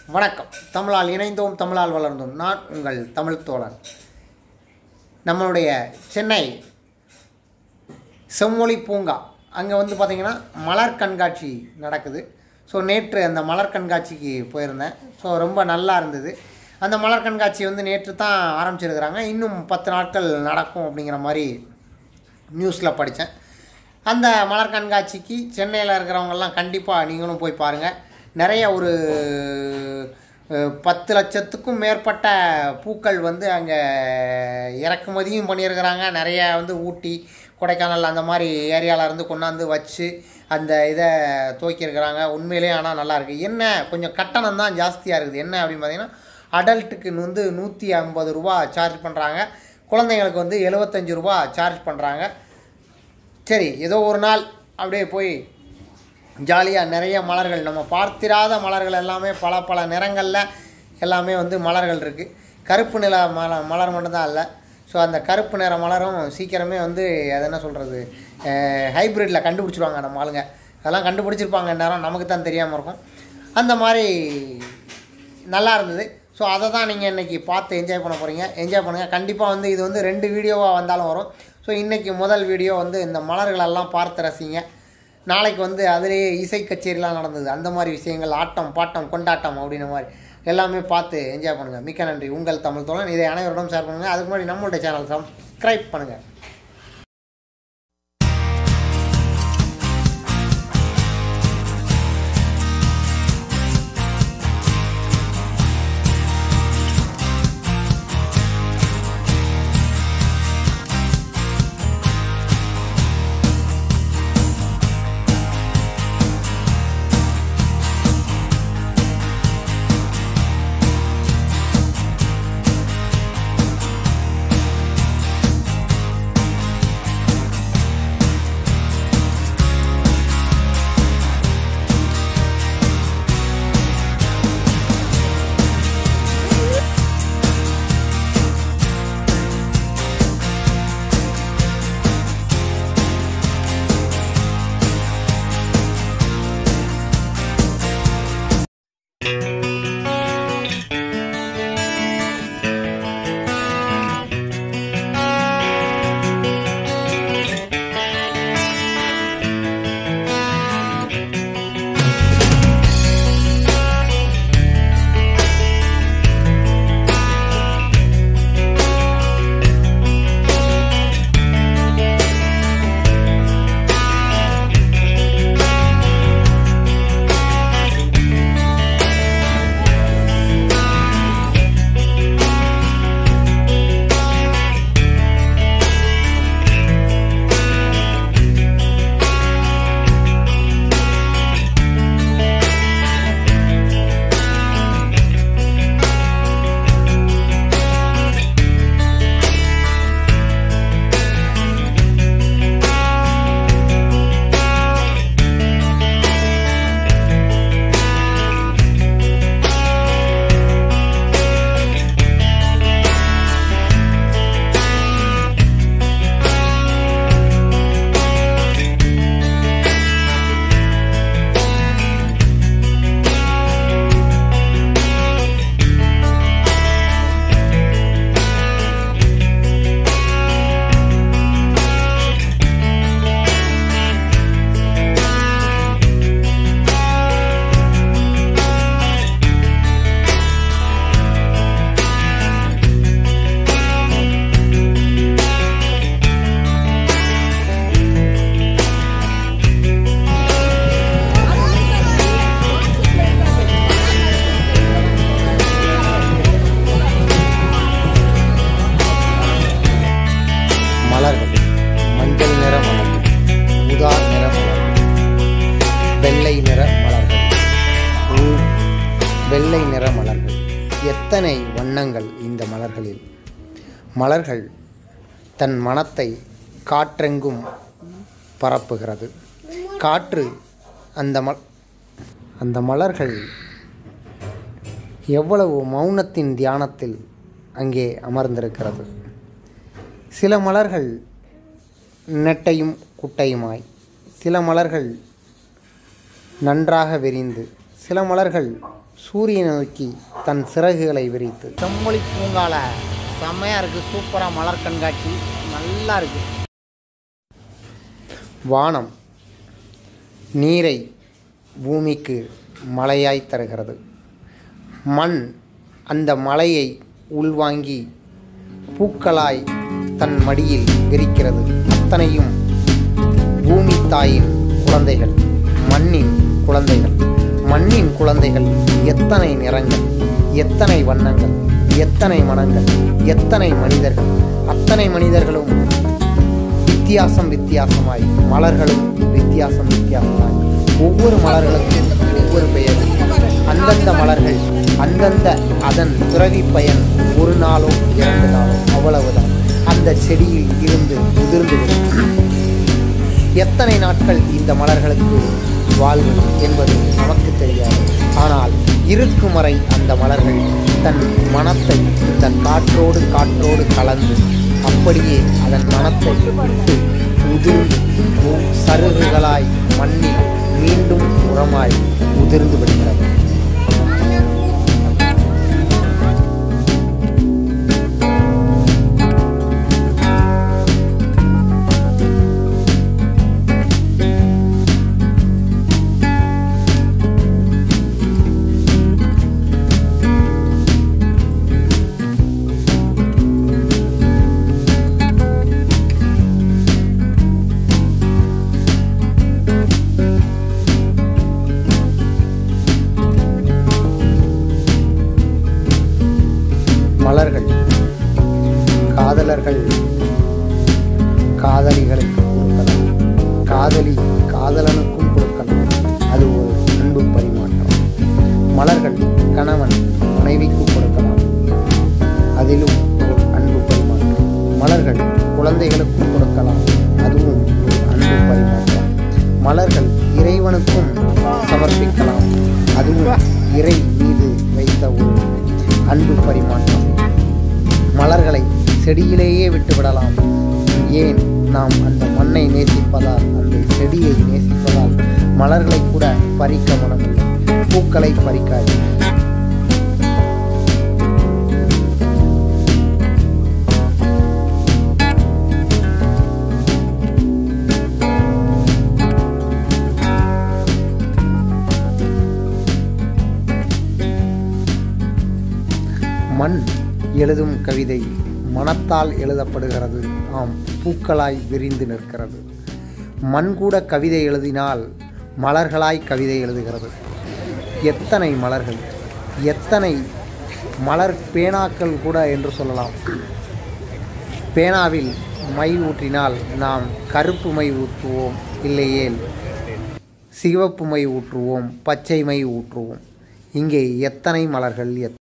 வணக்கம் தமிழால் இணைந்தோம் தமிழால் வளர்ந்தோம் நான் உங்கள் தமிழ் தோழன் நம்மளுடைய சென்னை செம்மொழி பூங்கா அங்கே வந்து பார்த்திங்கன்னா மலர் கண்காட்சி நடக்குது ஸோ நேற்று அந்த மலர் கண்காட்சிக்கு போயிருந்தேன் ஸோ ரொம்ப நல்லா இருந்தது அந்த மலர் கண்காட்சி வந்து நேற்று தான் ஆரம்பிச்சிருக்கிறாங்க இன்னும் பத்து நாட்கள் நடக்கும் அப்படிங்கிற மாதிரி நியூஸில் படித்தேன் அந்த மலர் கண்காட்சிக்கு சென்னையில் இருக்கிறவங்கெல்லாம் கண்டிப்பாக நீங்களும் போய் பாருங்கள் நிறைய ஒரு அஹ், பத்து லட்சத்துக்கும் மேற்பட்ட பூக்கள் வந்து அங்கே இறக்குமதியும் பண்ணியிருக்கிறாங்க நிறைய வந்து ஊட்டி கொடைக்கானல் அந்த மாதிரி ஏரியாவில் இருந்து கொண்டாந்து வச்சு அந்த இதை துவக்கியிருக்கிறாங்க உண்மையிலேயே ஆனால் நல்லா இருக்குது என்ன கொஞ்சம் கட்டணம் தான் ஜாஸ்தியாக இருக்குது என்ன அப்படின்னு பார்த்தீங்கன்னா அடல்ட்டுக்கு வந்து நூற்றி ஐம்பது ரூபா சார்ஜ் பண்ணுறாங்க குழந்தைங்களுக்கு வந்து எழுபத்தஞ்சு ரூபா சார்ஜ் பண்ணுறாங்க சரி ஏதோ ஒரு நாள் அப்படியே போய் ஜாலியாக நிறைய மலர்கள் நம்ம பார்த்திராத மலர்கள் எல்லாமே பல பல நிறங்களில் எல்லாமே வந்து மலர்கள் இருக்குது கருப்பு நில மல மலர் மட்டும்தான் இல்லை ஸோ அந்த கருப்பு நிற மலரும் சீக்கிரமே வந்து அது என்ன சொல்கிறது ஹைப்ரிட்டில் கண்டுபிடிச்சிருவாங்க நம்ம ஆளுங்க அதெல்லாம் கண்டுபிடிச்சிருப்பாங்க நேரம் நமக்கு தான் தெரியாமல் இருக்கும் அந்த மாதிரி நல்லா இருந்தது ஸோ அதை தான் நீங்கள் இன்றைக்கி பார்த்து என்ஜாய் பண்ண போகிறீங்க என்ஜாய் பண்ணுங்கள் கண்டிப்பாக வந்து இது வந்து ரெண்டு வீடியோவாக வந்தாலும் வரும் ஸோ இன்றைக்கி முதல் வீடியோ வந்து இந்த மலர்களெல்லாம் பார்த்து ரசிங்க நாளைக்கு வந்து அதிலேயே இசை கச்சேரிலாம் நடந்தது அந்த மாதிரி விஷயங்கள் ஆட்டம் பாட்டம் கொண்டாட்டம் அப்படின்ற மாதிரி எல்லாமே பார்த்து என்ஜாய் பண்ணுங்கள் மிக்க நன்றி உங்கள் தமிழ் தோழன் இதை அனைவரிடம் ஷேர் பண்ணுங்கள் அதுக்கு முன்னாடி நம்மளுடைய சேனல் சப்ஸ்கிரைப் பண்ணுங்கள் மலர்கள் மஞ்சள் நிற மலர்கள் ஊதா நிற மலர்கள் வெள்ளை நிற மலர்கள் ஊ- வெள்ளை நிற மலர்கள் எத்தனை வண்ணங்கள் இந்த மலர்களில் மலர்கள் தன் மனத்தை காற்றெங்கும் பரப்புகிறது காற்று அந்த ம அந்த மலர்கள் எவ்வளவு மௌனத்தின் தியானத்தில் அங்கே அமர்ந்திருக்கிறது சில மலர்கள் நெட்டையும் குட்டையுமாய் சில மலர்கள் நன்றாக விரிந்து சில மலர்கள் சூரியனை நோக்கி தன் சிறகுகளை விரித்து செம்மொழி பூங்கால செம்மையாக இருக்குது சூப்பராக மலர் கண்காட்சி நல்லா இருக்குது வானம் நீரை பூமிக்கு மழையாய் தருகிறது மண் அந்த மலையை உள்வாங்கி பூக்களாய் தன் மடியில் விரிக்கிறது அத்தனையும் பூமி தாயின் குழந்தைகள் மண்ணின் குழந்தைகள் மண்ணின் குழந்தைகள் எத்தனை நிறங்கள் எத்தனை வண்ணங்கள் எத்தனை மனங்கள் எத்தனை மனிதர்கள் அத்தனை மனிதர்களும் வித்தியாசம் வித்தியாசமாய் மலர்களும் வித்தியாசம் வித்தியாசமாய் ஒவ்வொரு மலர்களுக்கும் ஒவ்வொரு பெயர் அந்தந்த மலர்கள் அந்தந்த அதன் பிறவி பயன் ஒரு நாளோ இரண்டு நாளோ அவ்வளவுதான் அந்த செடியில் இருந்து உதிர்ந்து விடும் எத்தனை நாட்கள் இந்த மலர்களுக்கு வாழ்வு என்பது நமக்கு தெரியாது ஆனால் இருக்கும் வரை அந்த மலர்கள் தன் மனத்தை இந்த காற்றோடு காற்றோடு கலந்து அப்படியே அதன் மனத்தை விட்டு உதிர்ந்து உ- சருகுகளாய் மண்ணில் மீண்டும் உரமாய் உதிர்ந்து விடுகிறது மலர்கள் காதலர்கள் காதலிகளுக்கு கொடுக்கலாம் காதலி காதலனுக்கும் கொடுக்கலாம் அது ஒரு அன்பு பரிமாற்றம் மலர்கள் கணவன் மனைவிக்கு கொடுக்கலாம் அதிலும் ஒரு அன்பு பரிமாற்றம் மலர்கள் குழந்தைகளுக்கும் கொடுக்கலாம் அதுவும் ஒரு அன்பு பரிமாற்றம் மலர்கள் இறைவனுக்கும் சமர்ப்பிக்கலாம் அதுவும் இறை மீது வைத்த ஒரு அன்பு பரிமாற்றம் மலர்களை செடியிலேயே விட்டுவிடலாம் ஏன் நாம் அந்த மண்ணை நேசிப்பதால் அந்த செடியை நேசிப்பதால் மலர்களை கூட பறிக்க மனமில்லை பூக்களை பறிக்காது மண் எழுதும் கவிதை மனத்தால் எழுதப்படுகிறது ஆம் பூக்களாய் விரிந்து நிற்கிறது மண் கூட கவிதை எழுதினால் மலர்களாய் கவிதை எழுதுகிறது எத்தனை மலர்கள் எத்தனை மலர் பேனாக்கள் கூட என்று சொல்லலாம் பேனாவில் மை ஊற்றினால் நாம் கருப்பு மை ஊற்றுவோம் இல்லையேல் சிவப்பு மை ஊற்றுவோம் பச்சை மை ஊற்றுவோம் இங்கே எத்தனை மலர்கள் எத்